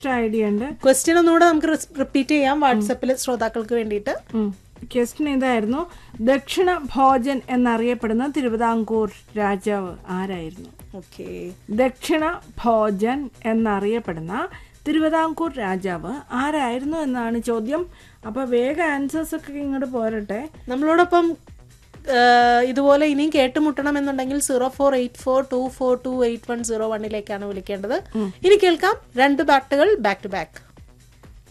idea ഉണ്ട് question ഒന്നുകൂടെ നമുക്ക് റിപ്പീറ്റ് ചെയ്യാം വാട്സപ്പിൽ ശ്രോതാക്കൾക്ക് വേണ്ടിയിട്ട് ക്വസ്റ്റ്യൻ ഇതായിരുന്നു ദക്ഷിണ ഭോജൻ എന്നറിയപ്പെടുന്ന തിരുവിതാംകൂർ രാജാവ് ആരായിരുന്നു ഓക്കെ ദക്ഷിണ ഭോജൻ എന്നറിയപ്പെടുന്ന തിരുവിതാംകൂർ രാജാവ് ആരായിരുന്നു എന്നാണ് ചോദ്യം അപ്പൊ വേഗം ആൻസേഴ്സ് ഒക്കെ ഇങ്ങോട്ട് പോരട്ടെ നമ്മളോടൊപ്പം ഏഹ്, ഇതുപോലെ ഇനിയും കേട്ടുമുട്ടണം എന്നുണ്ടെങ്കിൽ zero four eight four two four two eight one zero വണ്ണിലേക്കാണ് വിളിക്കേണ്ടത് ഇനി കേൾക്കാം രണ്ട് പാട്ടുകൾ ബാക്ക് ടു ബാക്ക്